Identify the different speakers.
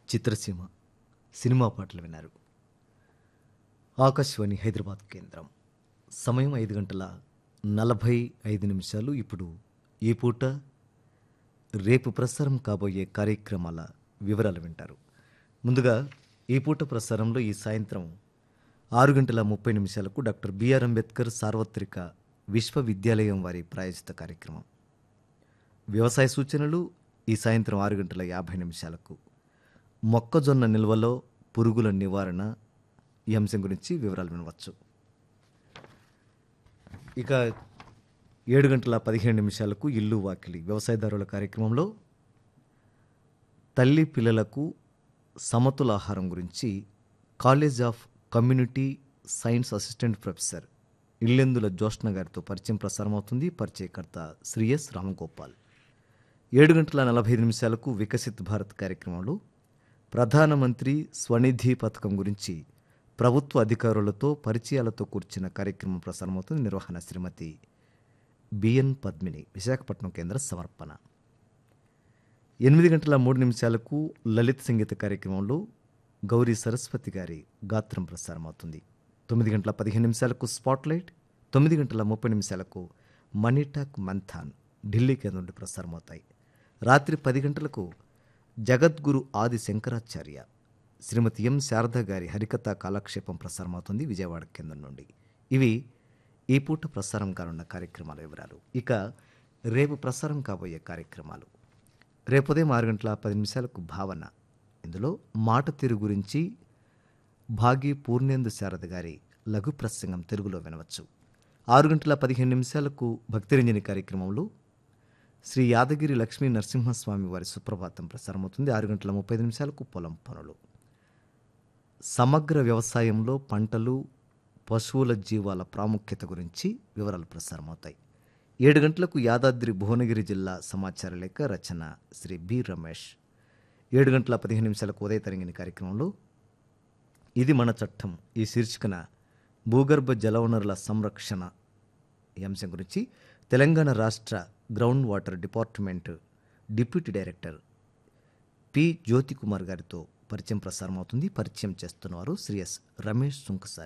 Speaker 1: చిత్రసీమ cinema పాటలు విన్నారు ఆకాశవాణి హైదరాబాద్ కేంద్రం సమయం ఐదు గంటల నలభై ఐదు నిమిషాలు ఇప్పుడు ఈ పూట రేపు ప్రసారం కాబోయే కార్యక్రమాల వివరాలు వింటారు ముందుగా ఈ పూట ప్రసారంలో ఈ సాయంత్రం ఆరు గంటల ముప్పై నిమిషాలకు డాక్టర్ బిఆర్ అంబేద్కర్ సార్వత్రిక విశ్వవిద్యాలయం వారి ప్రాయోజిత కార్యక్రమం వ్యవసాయ సూచనలు ఈ సాయంత్రం ఆరు గంటల యాభై నిమిషాలకు మొక్కజొన్న నిల్వలో పురుగుల నివారణ ఈ అంశం గురించి వివరాలు వినవచ్చు ఇక ఏడు గంటల పదిహేను నిమిషాలకు ఇల్లు వాకిలి వ్యవసాయదారుల కార్యక్రమంలో తల్లి పిల్లలకు సమతుల ఆహారం గురించి college of community science assistant professor Illendula Joshna గారితో పరిచయం ప్రసారం అవుతుంది పరిచయకర్త శ్రీ ఎస్ రామగోపాల్ ఏడు గంటల నలభై ఐదు నిమిషాలకు వికసిత్ భారత్ కార్యక్రమంలో ప్రధానమంత్రి స్వనిధి పథకం గురించి ప్రభుత్వ అధికారులతో పరిచయాలతో కూర్చిన కార్యక్రమం ప్రసారమవుతుంది నిర్వహణ శ్రీమతి బిఎన్ పద్మిని విశాఖపట్నం కేంద్ర సమర్పణ ఎనిమిది గంటల మూడు నిమిషాలకు లలిత్ సంగీత కార్యక్రమంలో గౌరీ సరస్వతి గారి గాత్రం ప్రసారమవుతుంది తొమ్మిది గంటల పదిహేను నిమిషాలకు స్పాట్లైట్ తొమ్మిది గంటల ముప్పై నిమిషాలకు మనీ టాక్ మంథాన్ ఢిల్లీ కేంద్రం నుండి ప్రసారమవుతాయి రాత్రి పది గంటలకు జగద్గురు ఆది శంకరాచార్య శ్రీమతి ఎం శారద గారి హరికథ కాలక్షేపం ప్రసారమవుతుంది విజయవాడ కేంద్రం నుండి ఇవి ఈ పూట ప్రసారం కానున్న కార్యక్రమాల వివరాలు ఇక రేపు ప్రసారం కాబోయే కార్యక్రమాలు రేపు ఉదయం ఆరు గంటల పది నిమిషాలకు భావన ఇందులో మాట తీరు గురించి భాగి పూర్ణేందు శారద గారి లఘు ప్రసంగం తెలుగులో వినవచ్చు ఆరు గంటల పదిహేను నిమిషాలకు భక్తిరంజని కార్యక్రమంలో శ్రీ యాదగిరి లక్ష్మీ నరసింహస్వామి వారి సుప్రభాతం ప్రసారమవుతుంది ఆరు గంటల ముప్పై ఐదు నిమిషాలకు పొలం పనులు సమగ్ర వ్యవసాయంలో పంటలు పశువుల జీవాల ప్రాముఖ్యత గురించి వివరాలు ప్రసారమవుతాయి ఏడు గంటలకు యాదాద్రి భువనగిరి జిల్లా సమాచార లేఖ రచన శ్రీ బి రమేష్ ఏడు గంటల పదిహేను నిమిషాలకు ఉదయ తరంగిణి కార్యక్రమంలో ఇది మన చట్టం ఈ శీర్షికన భూగర్భ జలవనరుల సంరక్షణ ఈ అంశం గురించి తెలంగాణ రాష్ట్ర ground water department deputy director P Jyothi Kumar గారితో పరిచయం ప్రసారం అవుతుంది పరిచయం చేస్తున్నవారు శ్రీ ఎస్ రమేష్ సుంకసారి